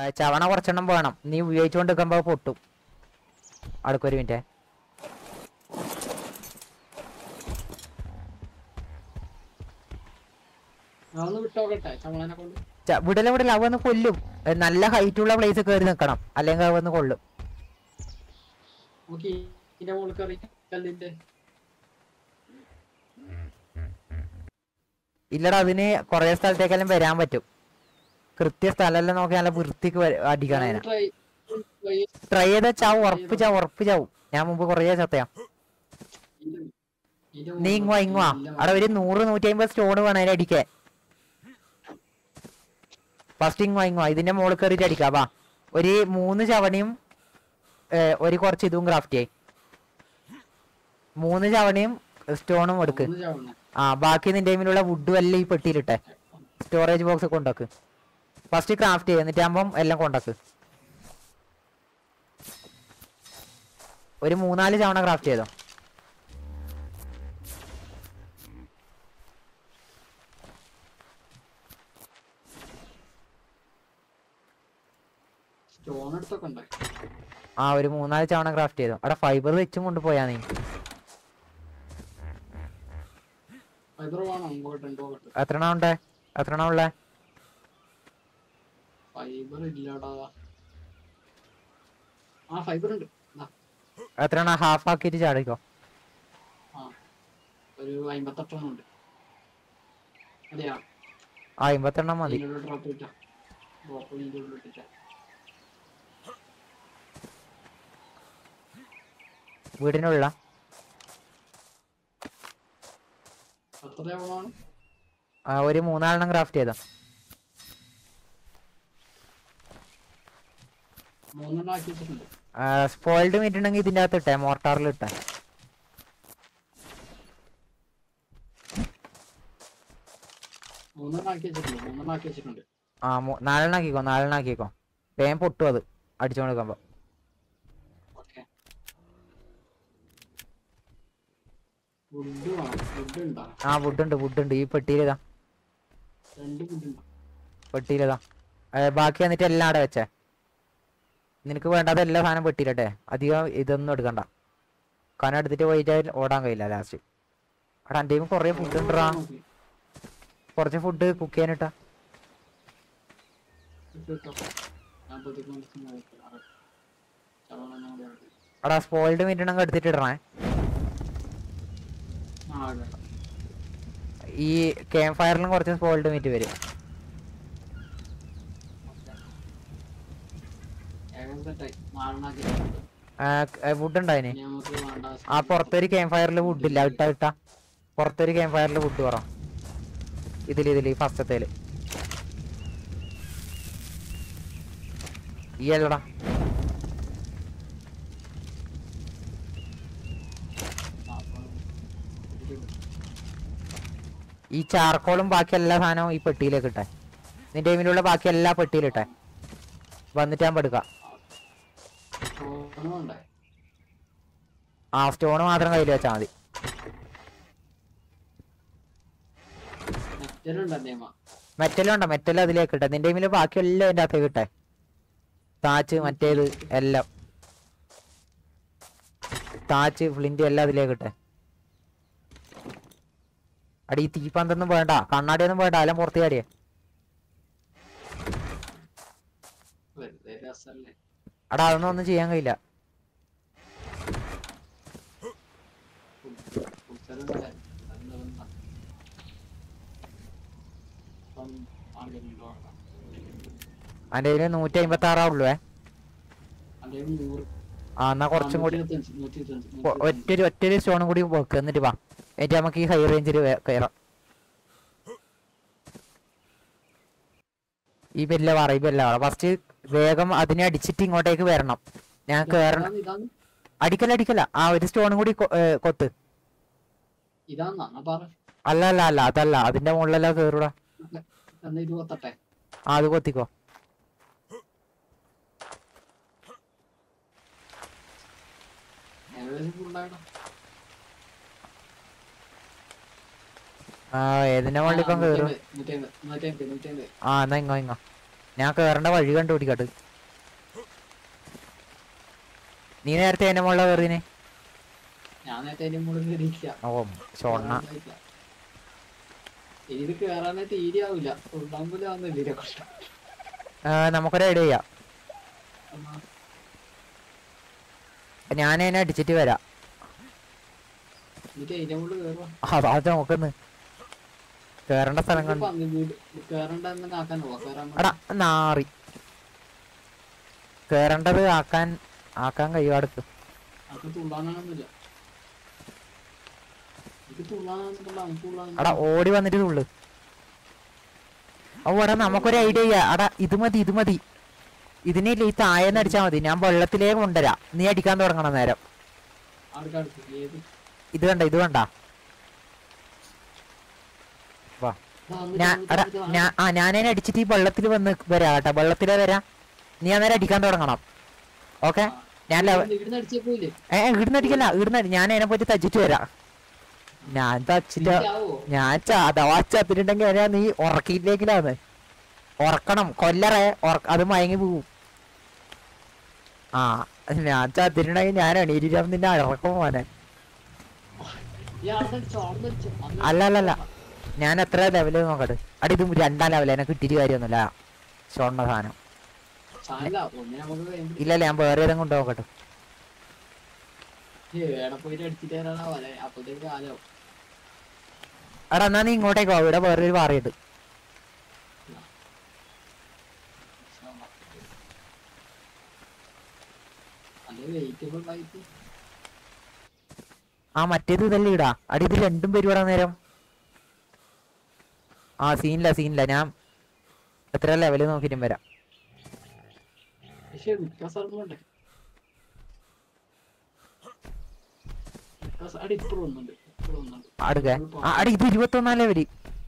ചവണ കുറച്ചെണ്ണം വേണം നീ ഉപയോഗിച്ചുകൊണ്ട് നിൽക്കുമ്പോൾ പൊട്ടും അടുക്കൊരു മിനിറ്റ് അതൊന്ന് വിട്ടോക്കട്ടെ ചമ്മളനെ കൊണ്ട് ച- വിടല വിടല അവ വന്ന് കൊല്ലും ഏ, നല്ല ഹൈറ്റ് ഉള്ള പ്ലേസ് കയറി നിൽക്കണം അല്ലെങ്കിൽ അവ വന്ന് കൊള്ളും നമുക്ക് ഇതിന്റെ മുകളിൽ കയറി കല്ലിന്റെ ഇല്ലടാ അതിന് കുറേ സ്ഥലത്തേക്കെല്ലാം വരാൻ പറ്റും കൃത്യ സ്ഥലമെല്ലാം നോക്കി നല്ല വൃത്തിക്ക് വര- അടിക്കണം അതിനെ ട്രൈ ട്രൈ ട്രൈ ചെയ്താ ചാവും ഉറപ്പ് ചാവും ഉറപ്പ് ചാവും ഞാൻ മുമ്പ് കുറേ ചത്തയാ നീ ഇങ്ങുവാ ഇങ്ങുവാ അവിടെ ഒരു നൂറ് നൂറ്റി അമ്പത് സ്റ്റോൺ വേണം അതിന് അടിക്കാൻ ഫസ്റ്റ് ഇങ്ങുവാ ഇങ്ങുവാ ഇതിന്റെ മുകളിൽ കയറിയിട്ട് അടിക്കാം വാ ഒരു മൂന്ന് ചവണയും ഏ, ഒരു കുറച്ച് ഇതും ക്രാഫ്റ്റ് ചെയ് മൂന്ന് ചവണയും സ്റ്റോണും എടുക്ക് ഒന്ന് ചവണ ആ ബാക്കി നിന്റെ കയ്യിലുള്ള വുഡും എല്ലാം ഈ പെട്ടിയിലിട്ടെ സ്റ്റോറേജ് ബോക്സ് കൊണ്ടാക്ക് ഫസ്റ്റ് ക്രാഫ്റ്റ് ചെയ്യ എന്നിട്ട് ആകുമ്പം എല്ലാം കൊണ്ടാക്ക് ഒരു മൂന്നാല് തവണ ക്രാഫ്റ്റ് ചെയ്തോ സ്റ്റോൺ എടുത്തൊക്കെ ഉണ്ടായി ആ ഒരു മൂന്നാല് തവണ ക്രാഫ്റ്റ് ചെയ്തോ അവിടെ ഫൈബർ വെച്ചും കൊണ്ടുപോയാ നീ ഫൈബർ വേണം പോകട്ടെ പോകട്ടെ എത്ര എണ്ണം ഉണ്ടേ എത്ര എണ്ണം ഉള്ളേ ഫൈബർ ഇല്ലടാ ആ ഫൈബർ ഉണ്ട് ദാ, എത്ര എണ്ണം ഹാഫ് ആക്കിയിട്ട് ചാടിക്കോ ആ ഒരു അമ്പത്തെട്ടെണ്ണം ഉണ്ട് അതെയാ ആ അമ്പത്തെണ്ണം മതി ഇതിനുള്ള ഡ്രോപ്പ് ഇട്ടാ ഡ്രോപ്പ് ഇതിന്റെ ഉള്ളിൽ ഇട്ടിട്ടാ വീടിനുള്ള എത്ര തവണമാണ് ആ, ഒരു മൂന്നാലെണ്ണം ക്രാഫ്റ്റ് ചെയ്തോ മൂന്നെണ്ണം ആക്കി വെച്ചിട്ടുണ്ട് സ്പോയിൽഡ് മീറ്റ് ഉണ്ടെങ്കിൽ ഇതിന്റെ അകത്ത് ഇട്ടേ മോർട്ടാറിൽ ഇട്ടേ മൂന്നെണ്ണം ആക്കി വെച്ചിട്ടുണ്ട് മൂന്നെണ്ണം ആക്കി വെച്ചിട്ടുണ്ട് ആ മൂ- നാലെണ്ണം ആക്കിക്കോ നാലെണ്ണം ആക്കിക്കോ വേഗം പൊട്ടും അത് അടിച്ചോണ്ട് നിൽക്കുമ്പോ ഓക്കെ വുഡ് വേണം വുഡ് ഉണ്ടോ ആ വുഡ് ഉണ്ട് വുഡ് ഉണ്ട് ഈ പെട്ടിയിലിതാ രണ്ട് വുഡ് ഉണ്ടോ പെട്ടിയിലിതാ ഏ, ബാക്കി എന്നിട്ട് എല്ലാം അവിടെ വെച്ചേ നിനക്ക് വേണ്ടാത്ത എല്ലാ സാധനം പെട്ടിയിലട്ടെ അധികം ഇതൊന്നും എടുക്കണ്ട കനം എടുത്തിട്ട് പോയിട്ട് ഓടാൻ കഴിയില്ല ലാസ്റ്റ് അവിടെ എൻ്റെ കയ്യിൽ കുറേ ഫുഡ് ഉണ്ടടാ നോക്കി. കുറച്ച് ഫുഡ് കുക്ക് ചെയ്യാനിട്ടാ ഇട്ട് ഇട്ടോ. ഞാൻ പതുക്കെ മനസ്സിൽ നോക്കാം. അറ. ചവണ ഞാൻ കൂടെ ആക്കി. അവിടെ സ്പോയിൽഡ് മീറ്റ് ഉണ്ടെങ്കിൽ എടുത്തിട്ട് ഇടണേ ആ കേട്ടോ ഈ ക്യാമ്പ് ഫയറിലും കുറച്ച് സ്പോയിൽഡ് മീറ്റ് വരും ഏകദേശം സെറ്റായി നാലെണ്ണാക്കി വെച്ചിട്ടുണ്ട്. വുഡ് ഉണ്ടായിന് ഇനി നമുക്ക് വേണ്ട ആ പുറത്തൊരു ക്യാമ്പ് ഫയറിൽ വുഡ് ഇല്ല ഇട്ടാ ഇട്ടാ പുറത്തൊരു ക്യാമ്പ് ഫയറിൽ വുഡ് കുറ ഇതില് ഇതില് ഈ ഫസ്റ്റത്തേല് ഈ അല്ലടാ ആ, അപ്പൊ ഇട്ടിട്ടുണ്ട്. ഈ ചാർക്കോളും ബാക്കി എല്ലാ സാധനവും ഈ പെട്ടിയിലേക്ക് ഇട്ടെ നിന്റെ ടൈമിലുള്ള ബാക്കി എല്ലാ പെട്ടിയിലിട്ടെ വന്നിട്ട് ഞാൻ പെടുക്കാം സ്റ്റോണ് വേണ്ടേ? ആ സ്റ്റോൺ മാത്രം കയ്യിൽ വെച്ചാൽ മതി നെറ്റലുണ്ട് നിയമ മെറ്റലും ഉണ്ടോ മെറ്റൽ അതിലേക്ക് ഇട്ടെ നിന്റെ ടൈമിൽ ബാക്കി എല്ലാം അതിന്റെ അകത്തേക്ക് ഇട്ടെ താച്ച് മറ്റേത് എല്ലാം താച്ച് ഫ്ലിന്റ് എല്ലാം അതിലേക്ക് ഇട്ടെ അടി ഈ തീപ്പന്തൊന്നും വേണ്ട കണ്ണാടിയൊന്നും വേണ്ട എല്ലാം പുറത്ത് ചാടിയേ വെറുതെ രസല്ലേ അടാ അതൊന്നും ഒന്നും ചെയ്യാൻ കഴിയില്ല ഉത്തരവിടെ എന്താ വന്ന ഇപ്പം ആളുകളുണ്ടോ അതിന്റെ കയ്യിൽ നൂറ്റി അമ്പത്തി ആറാ ഉള്ളൂ അല്ലെങ്കിൽ നൂറ് ആ എന്നാ കുറച്ചും കൂടി നൂറ്റി ഇരുപത്തഞ്ച്, നൂറ്റി ഇരുപത്തഞ്ച്, നൂറ്റി ഒ- ഇരുപത്തഞ്ച്. ഒറ്റൊരു ഒറ്റൊരു സ്റ്റോണും കൂടി വെക്ക് എന്നിട്ട് വാ എന്നിട്ട് നമുക്ക് ഈ ഹൈ റേഞ്ചിൽ കയറാം ഈ ബെല്ല പറ ഈ ബെല്ല പറ ഫസ്റ്റ് വേഗം അതിനെ അടിച്ചിട്ട് ഇങ്ങോട്ടേക്ക് വരണം ഞാൻ കേറണം ഇതാണ്, ഇതാണ് അടിക്കല അടിക്കല ആ ഒരു സ്റ്റോണും കൂടി കൊ- ഏ, കൊത്ത് ഇതാന്നാ ഞാൻ പറ അല്ല അല്ല അല്ല അതല്ല അതിന്റെ മുകളിലെല്ലാം കേറൂടാ എന്നാ ഇത് കൊത്തട്ടെ ആ അത് കൊത്തിക്കോ ഏകദേശം ഫുള്ളായിടാം ആ ഏതിന്റെ മുകളിൽ ഇപ്പം കേറും നൂറ്റി അമ്പത് നൂറ്റി അമ്പത് നൂറ്റി അമ്പത് ആ എന്നാ ഇങ്ങോ ഇങ്ങോ ഞാൻ കേറേണ്ട വഴി കണ്ടുപിടിക്കട്ട് നീ നേരത്തെ എന്റെ മുകളിൽ കയറിനെ ഞാൻ നേരത്തെ അതിന്റെ മുകളിൽ കയറിയില്ല ഓ ഷോണ്ണ ഇത് കേറാനേ തീരെയാവില്ല ഉണ്ടാകുമ്പോൾ ആവുന്നില്ല ഇതിനെ കഷ്ടം നമുക്കൊരു ഐഡിയ ചെയ്യാം ഞാൻ അതിനെ അടിച്ചിട്ട് വരാം എന്നിട്ട് അതിന്റെ മുകളിൽ കയറുക അതാ നോക്കുന്നു കേറേണ്ട സ്ഥലം കണ്ട് കേറണ്ട എന്ന് ആക്കാനുള്ളൂ കേറാൻ എടാ നാറി കേറേണ്ടത് ആക്കാൻ ആക്കാൻ കഴിയുവാടുക്ക് അത് തുള്ളാനൊന്നുമില്ല ഇത് തുള്ളാനൊന്നുമില്ല നമുക്ക് തുള്ളാൻ എടാ ഓടി വന്നിട്ട് തുള്ളു ഓ എടാ നമുക്കൊരു ഐഡിയ ചെയ്യാം എടാ ഇത് മതി ഇത് മതി ഇതിനില്ല ഈ താഴേന്ന് അടിച്ചാ മതി ഞാൻ വെള്ളത്തിലേക്ക് കൊണ്ടുവരാം നീ അടിക്കാൻ തുടങ്ങണം നേരം ആൾക്കാർക്ക് ഏത് ഇത് കണ്ട ഇത് കണ്ട വാ ദാ വന്നിട്ട് ഞാൻ വന്നിട്ട് എടാ വന്നിട്ട് ഞാൻ ആ ഞാനതിനെ അടിച്ചിട്ട് ഈ വെള്ളത്തിൽ വന്ന് വരാം കേട്ടോ വെള്ളത്തിലേ വരാം നീ അന്നേരം അടിക്കാൻ തുടങ്ങണം ഓക്കെ ഞാൻ ലെവ ഇവിടുന്ന് ഇവിടുന്ന് അടിച്ചേ പോയില്ലേ ഏ ഇവിടുന്ന് അടിക്കല്ല ഇവിടുന്ന് അടി- ഞാൻ അതിനെ പോയിട്ട് തച്ചിട്ട് വരാം ഞാൻ തച്ചിട്ട് ആവോ ഞാൻ ച- അഥവാ ചത്തിട്ടുണ്ടെങ്കിൽ അതിനെ നീ ഉറക്കിയില്ലേക്കിലാന്ന് ഉറക്കണം കൊല്ലറേ ഉറക്ക അത് മയങ്ങി പോവും ആ ഞാൻ ചത്തിട്ടുണ്ടെങ്കിൽ ഞാൻ എണീറ്റിട്ടാവും നിന്നെ ഇറക്കും മോനെ ഈ ആളുന്നടിച്ചോ ആളുന്നടിച്ചോ അല്ല അല്ല അല്ല ഞാൻ എത്ര ലെവല് നോക്കട്ടെ അടി ഇത് രണ്ടാം ലെവൽ എന്നെ കിട്ടിയിട്ട് കാര്യമൊന്നുമില്ല സ്വർണ്ണ സാധനം ചാനല ഒന്നിനെ നമുക്ക് വേണ്ടി ഇല്ലല്ല ഞാൻ വേറെ ഏതെങ്കിലും കൊണ്ട് നോക്കട്ടെ ഏടെ പോയിട്ട് അടിച്ചിട്ട് തരാനാ പോലെ അപ്പോഴത്തേക്ക് കാലോ എടാ എന്നാ നീ ഇങ്ങോട്ടേക്ക് വാ ഇവിടെ വേറൊരു പാറയുണ്ട് അല്ലെ വെയിറ്റബിൾ ആയിട്ട് ആ മറ്റേത് ഇതല്ലേ ഇടാ അടി ഇത് രണ്ടും പേരും ഇടാൻ നേരം ആ സീനില്ല സീനില്ല ഞാൻ എത്ര ലെവല് നോക്കിയിട്ടും വരാം പക്ഷെ മിക്ക സ്ഥലങ്ങളുണ്ട് മിക്ക സ്ഥ- അടി ഇപ്പഴും ഒന്നുണ്ട് ഇപ്പഴും ഒന്നുണ്ട് അടുക്ക ആ അടി ഇത് ഇരുപത്തൊന്നാം ലെവല്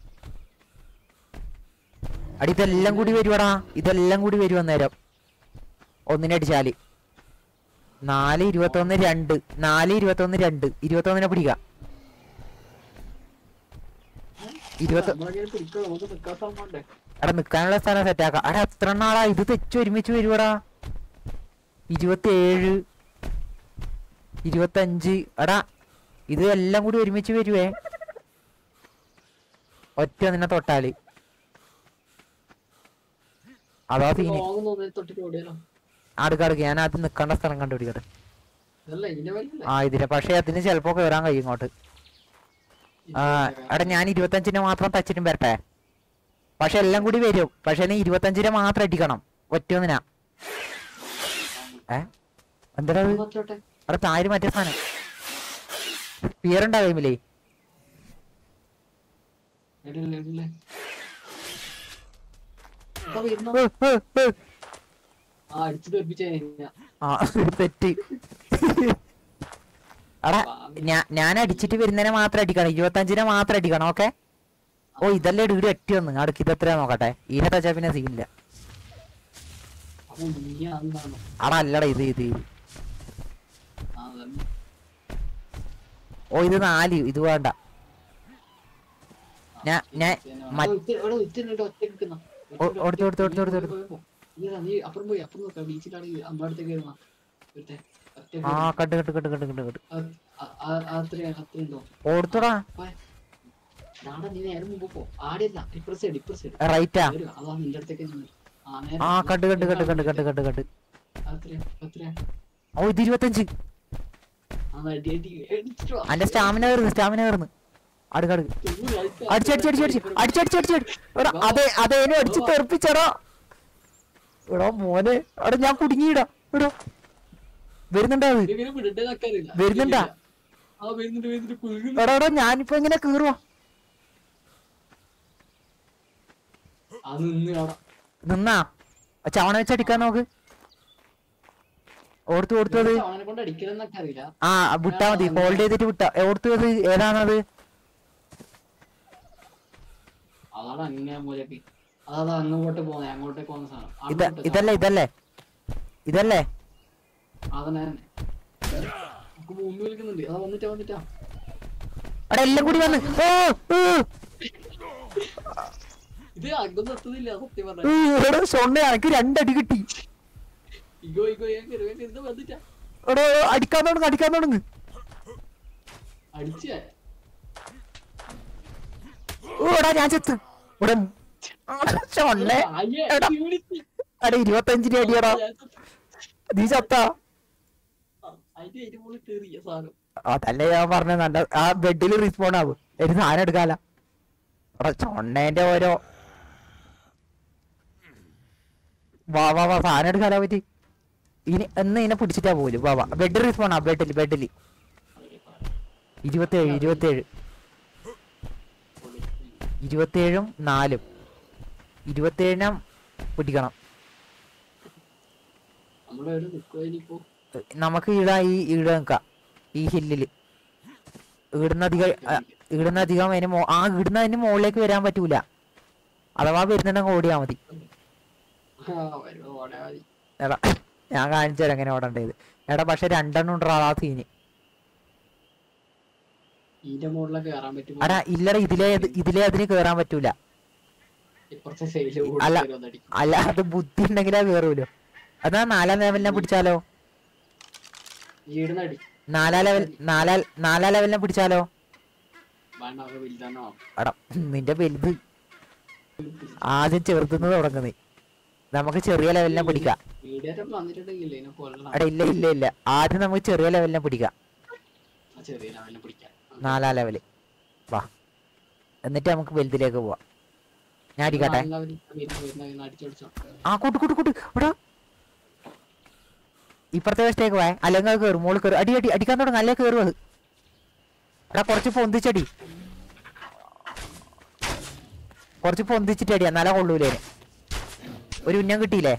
അടി ഇതെല്ലാം കൂടി വരുവാടാ ഇതെല്ലാം കൂടി വരുവാ നേരം ഒന്നിനടിച്ചാല് നാല് ഇരുപത്തൊന്ന് രണ്ട് നാല് ഇരുപത്തൊന്ന് രണ്ട് ഇരുപത്തൊന്നിനെ പിടിക്കാം ഇരുപത്തി നമ്മളെങ്ങനെ പിടിക്കണം നമുക്ക് നിക്കാൻ സ്ഥലമുണ്ട് എടാ നിക്കാനുള്ള സ്ഥലം സെറ്റാക്കാം എടാ എത്ര നാളാ ഇത് തെച്ച് ഒരുമിച്ച് വരുവാടാ ഇരുപത്തിയേഴ് ഇരുപത്തഞ്ച് എടാ ഇത് എല്ലാം കൂടി ഒരുമിച്ച് വരുവേ ഒറ്റ നിന്നെ തൊട്ടാല് അതാ സീന് ലോങ് തോന്നി തൊട്ടിട്ട് ഓടിയാലോ അടുക്ക അടുക്ക ഞാൻ ആദ്യം നിക്കേണ്ട സ്ഥലം കണ്ടുപിടിക്കട്ടെ ഇതല്ല ഇതിന്റെ വരില്ലേ ആ ഇതിനെ പക്ഷെ അതിന് ചിലപ്പോ കേറാൻ കഴിയും ഇങ്ങോട്ട് ആ എടാ ഞാൻ ഇരുപത്തഞ്ചിനെ മാത്രം തച്ചിട്ടും വരട്ടെ പക്ഷെ എല്ലാം കൂടി വരും പക്ഷെ നീ ഇരുപത്തഞ്ചിനെ മാത്രം അടിക്കണം ഒറ്റൊന്നിനാ ഏ എന്താ നോക്കട്ടെ അവിടെ താഴെ മറ്റേ സാധനം പിയർ ഉണ്ടാ ടൈമില്ലേ ഇടില്ലേ ഇടില്ലേ ഇപ്പൊ വരുന്നു. ആ അടിച്ചു തെറിപ്പിച്ചു കഴിഞ്ഞാ ആ തെറ്റ് എടാ ഞാ ഞാൻ അടിച്ചിട്ട് വരുന്നതിനെ മാത്രം അടിക്കണം ഇരുപത്തഞ്ചിനെ മാത്രം അടിക്കണം ഓക്കെ ഓ ഇതല്ലേ ഡിഗ്രി എട്ടി വന്ന് അടുക്ക് ഇത് എത്രയാ നോക്കട്ടെ ഇതിനെ തച്ചാ പിന്നെ സീനില്ല അപ്പൊ നീ അതാണ് അടാ അല്ലടാ ഇത് ഇത് ഇത്. ആ അതന്നെ ഓ ഇത് നാല് ഇത് വേണ്ട ഞാ- ഞാൻ മ- ഒറ്റ നിൽക്കുന്ന ഒ- കൊടുത്തു, കൊടുത്തു, കൊടുത്തു, കൊടുത്തു, കൊടുത്തു. നീ അപ്പുറം പോയി അപ്പുറം നോക്കാം ബീച്ചിലാണെങ്കിൽ നമ്മുടെ അടുത്തേക്ക് വരുന്ന ഒരുത്തെ ഒറ്റ ആ കണ്ട് കണ്ട് കണ്ട് കണ്ട് കണ്ട് കണ്ട് അത്രയും അത്രയുണ്ടോ ഓടുത്തോടാ നാളെ നീ നേരെ മുമ്പ് പോ ആടിയല്ല ഇപ്പുറ സൈഡ് ഇപ്പുറ സൈഡ് റൈറ്റാ അതാ നിന്റെ അടുത്തേക്ക് നിന്ന്. ആ, നേരെ ആ കണ്ട് കണ്ട് കണ്ട് കണ്ട് കണ്ട് കണ്ട് കണ്ട് അത്രയാ അത്രയാ ഓ ഇത് ഇരുപത്തഞ്ച് ആ അടി അടി അടിച്ചിട്ട് വാ. അന്റെ സ്റ്റാമിന കയറുന്നു സ്റ്റാമിന കയറുന്നു അടുക്ക് അടുക്ക് ഒന്ന് കളിച്ചാ. അടിച്ച് അടിച്ച് അടിച്ച് അടിച്ച് അടിച്ച് അടിച്ച് അടിച്ച് എടാ അതെ അതേനും അടിച്ച് തെറിപ്പിച്ചടാ എടാ മോനെ എടാ ഞാൻ കുടുങ്ങിയിടാ എടാ വരുന്നുണ്ടാ അത് ഇവനെ വിടണ്ടേ എന്നൊക്കെയറിയില്ല. വരുന്നുണ്ടാ? ആ വരുന്നുണ്ട് വരുന്നുണ്ട് കുലുങ്ങുന്നു. എടാ എടാ ഞാനിപ്പോ എങ്ങനെ കീറുവാ ആ നിന്ന് അവിടെ നിന്നാ ആ ചവണ വെച്ച് അടിക്കാൻ നോക്ക് ഓർത്തു ഓർത്തു അത് അവനെ കൊണ്ട് അടിക്കലെന്നൊക്കെ അറിയില്ല ആ വിട്ടാ മതി ഹോൾഡ് ചെയ്തിട്ട് വിട്ടാ ഓർത്തു അത് ഏതാണത് അതാണ് അങ്ങനെ മൂലക്ക് അതാ അങ്ങോട്ട് പോകുന്നത് അങ്ങോട്ടേക്ക് പോകുന്ന സാധനം ഇത അങ്ങോട്ട് ഇതല്ലേ ഇതല്ലേ ഇതല്ലേ അതന്നെ നമുക്ക് മുമ്പ് വിളിക്കുന്നുണ്ട് അതാ വന്നിട്ടാ വന്നിട്ടാ എടാ എല്ലാം കൂടി വന്ന് ഓ ഓ ഇത് അങ്ങൊന്നും എത്തുന്നില്ല സത്യം പറഞ്ഞ എടാ ഷൊണ്ണ എനിക്ക് രണ്ടടി കിട്ടി ഇഗോ ഇഗോ ഞാൻ കയറി ഇത് വന്നിട്ടാ എടാ അടിക്കാൻ തുടങ്ങ് അടിക്കാൻ തുടങ്ങ് അടിച്ചേ ഓ, എടാ ഞാൻ ചെത്ത് ഇവിടെ ഷൊണ്ണേ ആയെ, എടാ. ഈ വിളിച്ച്. എടാ ഇരുപത്തഞ്ചിന്റെ അടിയടാ ഞാൻ സത്യം- നീ ചത്താ അതിന്റെ അതിന്റെ മുകളിൽ കേറിയ സാധനം അതല്ലേ ഞാൻ പറഞ്ഞ നല്ല ആ ബെഡിൽ റീസ്പോൺ ആവും ഒരു സാധനം എടുക്കാല എടാ ചൊണ്ണേന്റെ ഓരോ വാ വാ വാ സാധനം എടുക്കാലോ പറ്റി ഇനി എന്ന് ഇതിനെ പിടിച്ചിട്ടാ പോലും വാ വാ ബെഡ് റീസ്പോൺ ആ ബെഡിൽ ബെഡിൽ ഇരുപത്തേഴ് ഇരുപത്തേഴ് ഇരുപത്തേഴും നാലും ഇരുപത്തേഴിനും പിടിക്കണം നമ്മളെവിടെ നിക്കുവാ ഇനിയിപ്പോ നമുക്ക് ഈട ഈ ഈട നിക്കാം ഈ ഹില്ലില് ഈടുന്ന അധികം ഈടുന്ന അധികം അതിന് മോ ആ ഈടുന്ന അതിന് മുകളിലേക്ക് വരാൻ പറ്റൂല അഥവാ വരുന്നുണ്ടെങ്കിൽ ഓടിയാ മതി ആ, വരുമ്പോ ഓടാ മതി എടാ ഞാൻ കാണിച്ചു തരാം എങ്ങനെ ഓടേണ്ടത് എടാ പക്ഷെ രണ്ടെണ്ണം ഉണ്ടോ ആ സീന് ഇതിന്റെ മുകളിലൊക്കെ കയറാൻ പറ്റുമോ എടാ ഇല്ലടാ ഇതിലേ ഇത്- ഇതിലേ അതിന് കേറാൻ പറ്റൂല ഇപ്പുറത്തെ സൈഡിൽ അല്ല. അടിക്കും അല്ല അത് ബുദ്ധി ഉണ്ടെങ്കിലേ കേറൂലോ അതാ നാലാം ലെവലിനെ പിടിച്ചാലോ ഈടുന്ന അടി നാലാം ലെവൽ നാലാ നാലാം ലെവലിനെ പിടിച്ചാലോ വേണ്ട അവരെ വലുതാണോ എടാ നിന്റെ വലുത് ആദ്യം ചെറുതുന്നത് തുടങ്ങുന്നേ നമുക്ക് ചെറിയ ലെവലിനെ പിടിക്കാം മീഡിയേറ്റർ വന്നിട്ടുണ്ടെങ്കിൽ ഇതിനെ കൊല്ലണം എടാ ഇല്ല ഇല്ല ഇല്ല ആദ്യം നമുക്ക് ചെറിയ ലെവലിനെ പിടിക്കാം ആ ചെറിയ ലെവലിൽ പിടിക്കാൻ നാലാം ലെവല് വാ എന്നിട്ട് നമുക്ക് വലുതിലേക്ക് പോവാം ഞാൻ അടിക്കട്ടെ അടിച്ചടിച്ചോ ആ കൂട്ട് കൂട്ട് കൂട്ട് എടാ ഇപ്പുറത്തെ വശത്തേക്ക് പോയെ അല്ലെങ്കിൽ അത് കയറും മോള് കയറും അടി അടി അടിക്കാൻ തുടങ്ങും അല്ലേ കയറും അത് എടാ കുറച്ച് പൊന്തിച്ചടി കുറച്ച് പൊന്തിച്ചിട്ട് അടിയാ നല്ല കൊള്ളൂലേ ഒരു ഉന്നം കിട്ടിയില്ലേ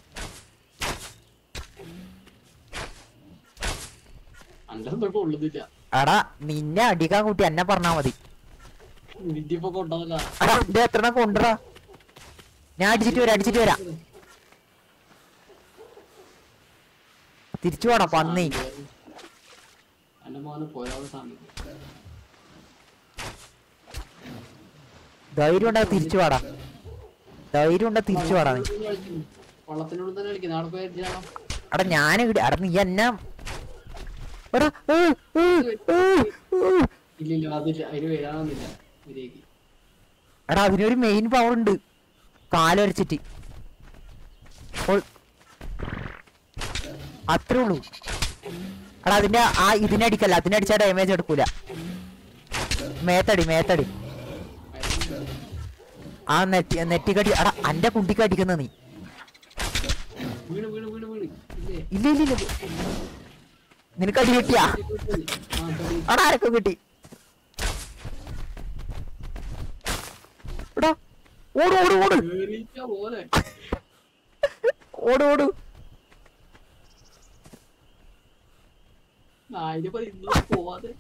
അന്റെ തൊട്ട് ഉള്ളുന്നില്ല എടാ നിന്നെ അടിക്കാൻ കൂട്ടി എന്നെ പറഞ്ഞാ മതി വിദ്യപ്പൊ കൊണ്ടതല്ല എടാ എന്റെ എത്ര കൊണ്ടുടാ ഞാൻ അടിച്ചിട്ട് വരാം അടിച്ചിട്ട് വരാം തിരിച്ചു പോടാ പന്നി എന്റെ മോനെ പോയാ സമയം ധൈര്യം ഉണ്ടാ തിരിച്ചു വാടാ ധൈര്യം ഉണ്ടാ തിരിച്ചു വാടാ നീ വള്ളത്തിനോട് തന്നെ കളിക്കുന്നത് അവിടെ പോയി അടിച്ചാലോ എടാ ഞാൻ ഇവിടെ എടാ നീ എന്നെ എടാ ഏ, ഏ, ഏ, ഏ. ഇല്ലില്ല അതില്ല അതിന് വരാനൊന്നുമില്ല ഇതിലേക്ക് എടാ അതിനൊരു മെയിൻ പവർ ഉണ്ട് കാലൊരച്ചിട്ട് ഓൾ- അത്രേ ഉള്ളൂ എടാ അതിന്റെ ആ ഇതിനടിക്കല്ല അതിനടിച്ചാ ഡാമേജ് എടുക്കൂല മേത്തടി മേത്തടി ആ നെറ്റി നെറ്റിക്കടി എടാ അന്റെ കുണ്ടിക്ക് അടിക്കുന്ന നീ വീണ് വീണ് വീണ് വീണ് ഇല്ലേ ഇല്ല ഇല്ല ഇല്ല നിനക്ക് അടി കിട്ടിയാ ആ, തൊടി. എടാ ആരൊക്കെ കിട്ടി എടാ ഓട് ഓട് ഓട് കേറിയിട്ടാ പോലെ ഓട് ഓട് നായിന്റെ പതി ഇന്നും പോവാതെ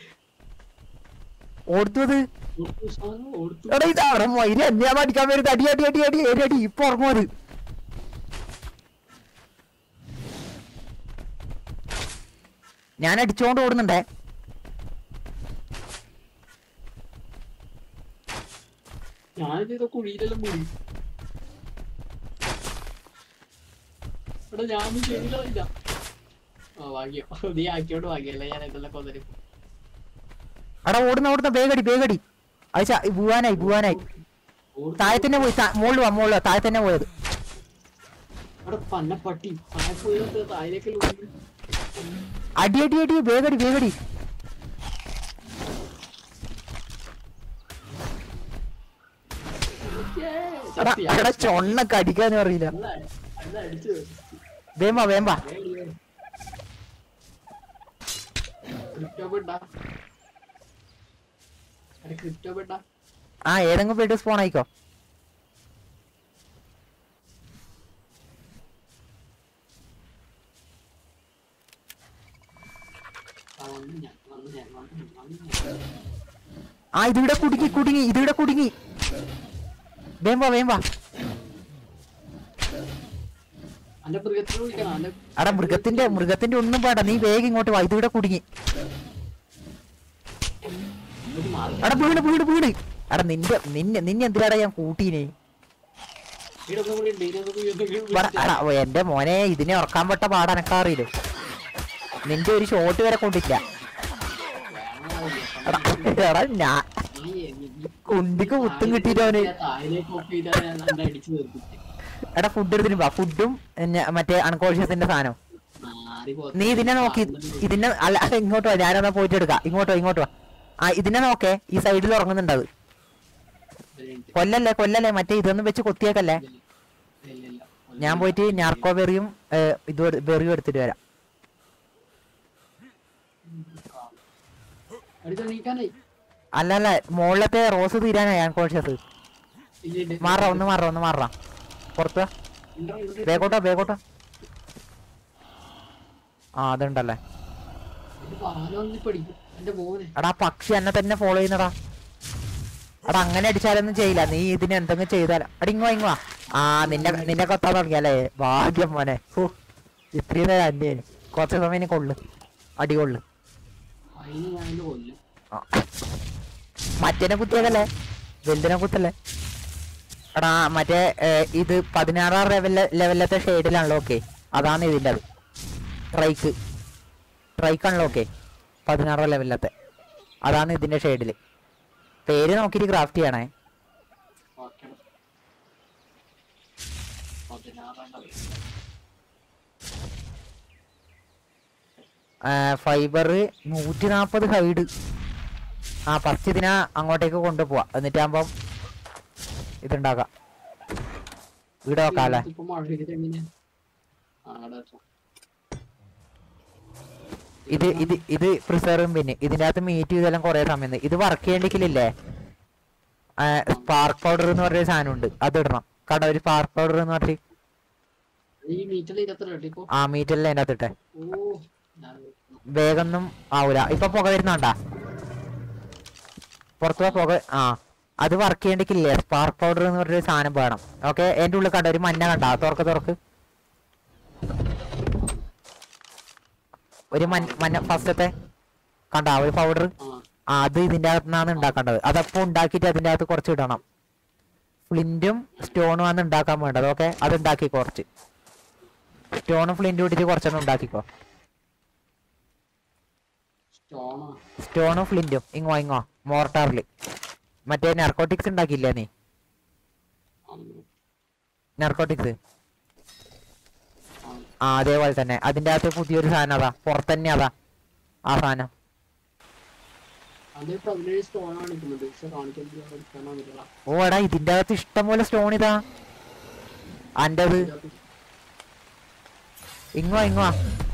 ഓടുത്തത് ഓർത്തു സാധനം ഓർത്തു എടാ ഇത് അവിടെ മയില് എന്നെയാ അടിക്കാൻ വരുന്നത് അടി അടി അടി അടി അടി അടി ഇപ്പൊ ഉറങ്ങും അത് ഞാൻ അടിച്ചോണ്ട് ഓടുന്നുണ്ടേ ഞാൻ ചെയ്ത കുഴിയിലെല്ലാം മുടി എടാ ഞാനൊന്നും ചെയ്തില്ല ആ ഭാഗ്യം നീ ആക്കിയോണ്ട് ഭാഗ്യല്ലേ ഞാൻ ഇതെല്ലാം കൊന്നരും എടാ ഓടുന്ന ഓടുന്ന വേഗടി വേഗടി അയച്ച പോവാനായി പോവാനായി താഴെ തന്നെ പോയി മുകളിൽ വാ മുകളിൽ വാ, താഴെ തന്നെ പോയത് അവിടെ പന്ന പട്ടി താഴെ പോയി താഴേക്കല്ലോ അടി അടി അടി വേഗടി വേഗടി എടാ എടാ ചൊണ്ണൊക്കെ അടിക്കാനും അറിയില്ല അടിച്ചു വേമ്പാ വേമ്പാ ക്രിപ്റ്റോ പെട്ടാ ക്രിപ്റ്റോ പെട്ടാ ആ ഏതെങ്കിലും പോയിട്ട് സ്പോൺ ആയിക്കോ ആ വന്നു ഞാൻ വന്നു ഞാൻ വന്നു വന്നു ഞാൻ ആ ഇതിവിടെ കുടുങ്ങി കുടുങ്ങി ഇതിവിടെ കുടുങ്ങി വേമ്പാ വേമ്പാ അന്റെ മൃഗത്തിനെ വിളിക്കണം അന്റെ എടാ മൃഗത്തിന്റെ മൃഗത്തിന്റെ ഒന്നും വേണ്ട നീ വേഗം ഇങ്ങോട്ട് വാ ഇതിവിടെ കുടുങ്ങി ഒരു മാറി എടാ വീട് വീട് വീട് എടാ നിന്റെ നിന്നെ നിന്നെ എന്തിനാടാ ഞാൻ കൂട്ടീനെ ഇടൊന്നും കൂടി ഉണ്ട് ഇതിനൊന്നും കൂടി എന്തെങ്കിലും ഇവിടെ- എടാ, ഓ, എന്റെ മോനെ ഇതിനെ ഉറക്കാൻ പെട്ട പാട് എനക്കറിയില്ല നിന്റെ ഒരു ഷോട്ട് വരെ കൊണ്ടില്ല എടാ, എടാ ഞാൻ കുണ്ടിക്ക് കുത്തും കിട്ടിയിട്ട് അവന് താഴേക്ക് ഓഫ് ചെയ്താൽ ഞാൻ അന്നെ അടിച്ചു തീർപ്പിച്ചു എടാ ഫുഡ് എടുത്തിട്ട് വാ ഫുഡും മറ്റേ അൺകോൺഷ്യസിന്റെ സാധനം മാറി നീ ഇതിനെ നോക്കി ഇതിനെ അല്ല അല്ല, ഇങ്ങോട്ട് വാ ഞാനെന്നാ പോയിട്ട് എടുക്കാം ഇങ്ങോട്ട് വാ ഇങ്ങോട്ട് വാ ആ ഇതിനെ നോക്കേ ഈ സൈഡിൽ ഉറങ്ങുന്നുണ്ട് അത് കൊല്ലല്ലേ കൊല്ലല്ലേ മറ്റേ ഇതൊന്നും വെച്ച് കൊത്തിയേക്കല്ലേ ഞാൻ പോയിട്ട് ഞാർക്കോ ബെറിയും ഏ, ഇതും എടു- ബെറിയും എടുത്തിട്ട് വരാം അടുത്ത നീക്കാനായി അല്ല അല്ല മുകളിലത്തെ റോസ് തീരാനായി അൺകോൺഷ്യസ് ഇല്ല ഇല്ല മാറാ ഒന്ന് മാറാ ഒന്ന് മാറാ പുറത്ത് വാ. ഇണ്ടോ, ഇണ്ടോ. ബേക്കോട്ടോ ബേക്കോട്ടോ ആ അതുണ്ടല്ലേ ഇത് പാലൊന്നി പഠിക്കും എന്റെ മോനെ എടാ ആ പക്ഷി എന്നെ തന്നെ ഫോളോ ചെയ്യുന്നടാ എടാ അങ്ങനെ അടിച്ചാലൊന്നും ചെയ്യില്ല നീ ഇതിന് എന്തെങ്കിലും ചെയ്താല എടാ ഇങ്ങോ ഇങ്ങോ ആ നിന്നെ നിന്നെ കൊത്താൻ തുടങ്ങിയല്ലേ ഭാഗ്യം മോനെ ഹോ ഇത്രയും നേരം അല്ലേ കുറച്ച് സമയം ഇനി കൊള്ളു അടി കൊള്ളു അതിന് ഞാൻ എന്നെ കൊല്ലും ആ. മറ്റേനെ കുത്തിയതല്ലേ വലുതിനെ കുത്തല്ലേ എടാ മറ്റേ ഏ, ഇത് പതിനാറാം ലെവലിലെ ലെവലിലത്തെ ഷെയ്ഡിലാണല്ലോ ഓക്കെ അതാണ് ഇതിൻ്റെ അത് ട്രൈക്ക് ട്രൈക്കാണല്ലോ ഓക്കെ പതിനാറാം ലെവലിലത്തെ അതാണ് ഇതിന്റെ ഷെയ്ഡിൽ പേര് നോക്കിയിട്ട് ക്രാഫ്റ്റ് ചെയ്യണേ ഓക്കെ പതിനാറാം ഫൈബർ നൂറ്റി നാൽപ്പത് ഹൈഡ് ആ ഫസ്റ്റ് ഇതിനെ അങ്ങോട്ടേക്ക് കൊണ്ടുപോവാ എന്നിട്ടാകുമ്പം ഇതുണ്ടാക്കാം വീട് നോക്കാം അല്ലേ ഇപ്പൊ മഴ പെയ്തിട്ട് എങ്ങനെ ആടെ ഇത് ഇത് ഇത് പ്രിസർവും പിന്നെ ഇതിന്റെ അകത്ത് മീറ്റ് ചെയ്തെല്ലാം കുറെ സമയം നിന്ന്. ഇത് വർക്ക് ചെയ്യണ്ടെങ്കിലില്ലേ സ്പാർക്ക് പൗഡർ എന്ന് പറഞ്ഞ സാധനം ഉണ്ട് അത് ഇടണം കട ഒരു സ്പാർക്ക് പൗഡർ എന്ന് പറഞ്ഞ് ഈ മീറ്ററിൽ ഇരുപത്തി രണ്ട് ഇപ്പൊ ആ മീറ്റെല്ലാം അതിന്റെ അകത്തിട്ടെ ഓ ഞാൻ വേഗമൊന്നും ആവൂല ഇപ്പൊ പുക വരുന്നുണ്ടാ പുറത്തു പോവാ പുക ആ അത് വർക്ക് ചെയ്യണ്ടെങ്കിലേ സ്പാർക്ക് പൗഡർ എന്ന് പറഞ്ഞൊരു സാധനം വേണം ഓക്കെ എന്റെ ഉള്ളിൽ കണ്ട ഒരു മഞ്ഞ കണ്ട തുറക്ക് തുറക്ക് ഒരു മഞ്ഞ മഞ്ഞ ഫസ്റ്റത്തെ കണ്ട ഒരു പൗഡർ ആ ആ അത് ഇതിന്റെ അകത്തുനിന്നാണ് ഉണ്ടാക്കേണ്ടത് അതപ്പോ ഉണ്ടാക്കിയിട്ട് അതിന്റെ അകത്ത് കുറച്ച് ഇടണം ഫ്ലിന്റും സ്റ്റോണും ആണ് ഉണ്ടാക്കാൻ വേണ്ടത് ഓക്കെ അത് ഉണ്ടാക്കി കുറച്ച് സ്റ്റോണും ഫ്ലിന്റും ഇട്ടിട്ട് കുറച്ചൊന്നും ഉണ്ടാക്കിക്കോ സ്റ്റോണാ സ്റ്റോണും ഫ്ലിന്റും ഇങ്ങോ ഇങ്ങോ മോർട്ടാറിൽ മറ്റേ നർക്കോട്ടിക്സ് ഉണ്ടാക്കിയില്ലേ നീ നർക്കോട്ടിക്സ് ആ അതേപോലെ തന്നെ അതിന്റെ അകത്ത് പുതിയൊരു സാധനം അതാ പുറത്തന്നെ അതാ ആ സാധനം അത് പതിനേഴ് സ്റ്റോൺ കാണിക്കുന്നുണ്ട് പക്ഷെ കാണിക്കാൻ എടുക്കാനോ പറ്റില്ല ഓ എടാ ഇതിന്റെ അകത്ത് ഇഷ്ടംപോലെ സ്റ്റോൺ ഇതാ അൻ്റെത് ഇങ്ങോ ഇങ്ങോ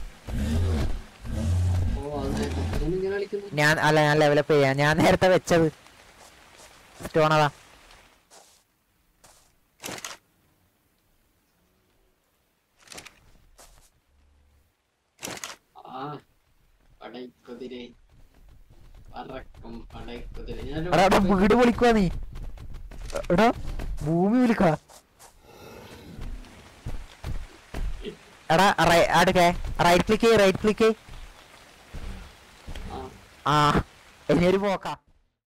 ഓ അത് അതൊന്നും ഇങ്ങനെ കളിക്കുന്നു ഞാൻ അല്ല ഞാൻ ലെവലപ്പ് ചെയ്യാം ഞാൻ നേരത്തെ വെച്ചത് സ്റ്റോൺ അതാ ആ പടൈക്കുതിരെ പറക്കും പടൈക്കുതിരെ ഞാൻ എടാ എടാ വീട് വിളിക്കുക നീ എടാ ഭൂമി വിളിക്ക എടാ റൈ- അടുക്കേ റൈറ്റ് ക്ലിക്ക് റൈറ്റ് ക്ലിക്ക് ആ ആ ഇനി ഒരു പോക്കാ